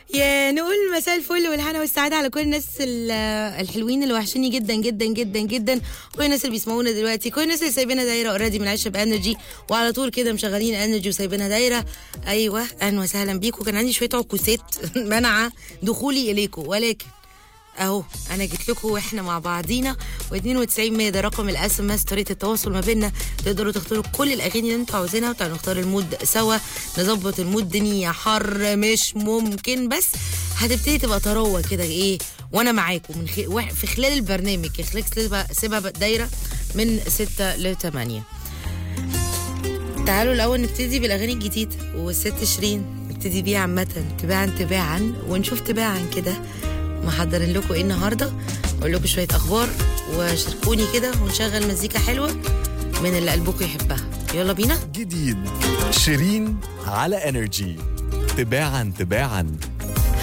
يا نقول مساء الفل والهنا والسعادة على كل الناس ال- الحلوين اللي وحشوني جدا جدا جدا جدا كل الناس اللي بيسمعونا دلوقتي كل الناس اللي سايبينها دايرة اوريدي من عيشة بانرجي وعلى طول كده مشغلين انرجي وسايبينها دايرة ايوه اهلا وسهلا بيكم كان عندي شوية عكوسات منع دخولي اليكم ولكن اهو انا جيت لكم واحنا مع بعضينا و92 100 ده رقم الاس ام اس طريقه التواصل ما بيننا تقدروا تختاروا كل الاغاني اللي انتوا عاوزينها وتعالوا نختار المود سوا نظبط المود دنيا حر مش ممكن بس هتبتدي تبقى طروه كده ايه وانا معاكم من خي... وح- في خلال البرنامج خلال سيبها سيبها دايره من 6 ل 8 تعالوا الاول نبتدي بالاغاني الجديده والست شيرين نبتدي بيها عامه تباعا تباعا ونشوف تباعا كده محضرين لكم ايه النهارده اقول لكم شويه اخبار وشاركوني كده ونشغل مزيكا حلوه من اللي قلبكم يحبها يلا بينا جديد شيرين على انرجي تباعا تباعا